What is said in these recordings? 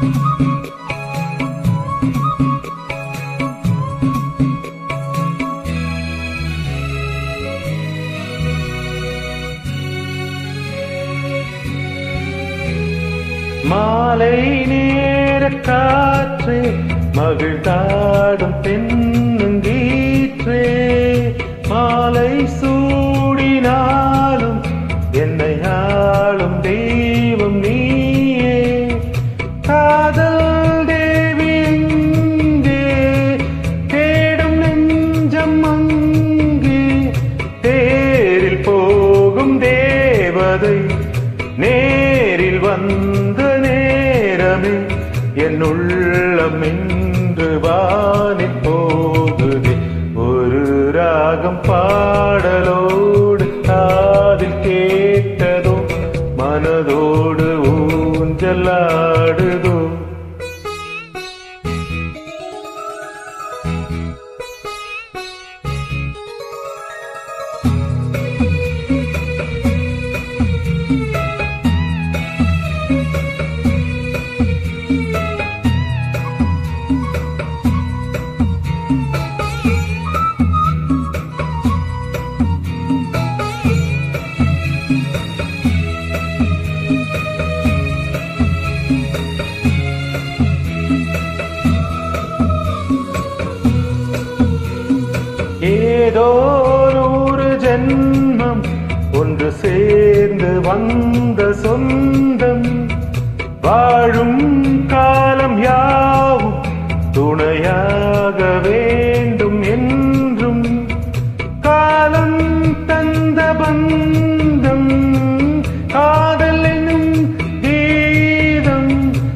மாலை நேர காற்றே மகிழ்ந்தாடும் தென்னங்கீற்றே மாலை சூடினாலும் என்னை ஆளும் தெய்வம் நீயே காதல் தேவி எங்கே? தேடும் நெஞ்சம் அங்கே தேரில் போகும் தேவதை நேரில் வந்த நேரமே என் உள்ளம் இன்று வானில் போகுதே ஒரு ராகம் பாடலோடு காதில் கேட்டதோ மனதோடு ஊஞ்சலாடுதோ ஏதோ ஒரு ஜென்மம் ஒன்று சேர்ந்து வந்த சொந்தம் வாழும் காலம் யாவும் துணையாக வேண்டும் என்றும் காலம் தந்த பந்தம் காதல் எனும் கீதம்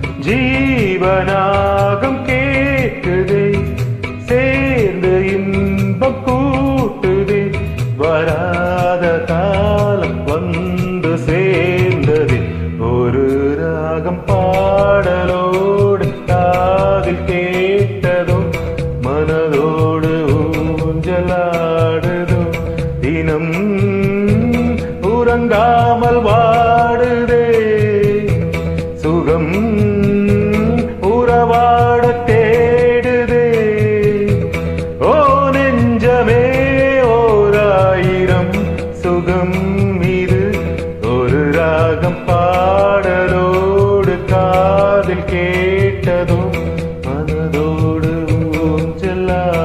ஜீவனாகம் கேட்குதே சேர்ந்து இன்பம் கூட்டுதே வராத காலம் வந்து சேர்ந்தது ஒரு ராகம் பாடலோடு காதில் கேட்டதோ மனதோடு ஊஞ்சலாடுதோ தினம் உறங்காமல் வாடுதே சுகம் உறவாட தேடுதே ஓ நெஞ்சமே ஓராயிரம் சுகம் இது ஒரு ராகம் பாடலோடு காதில் கேட்டதும் மனதோடு ஊஞ்சலா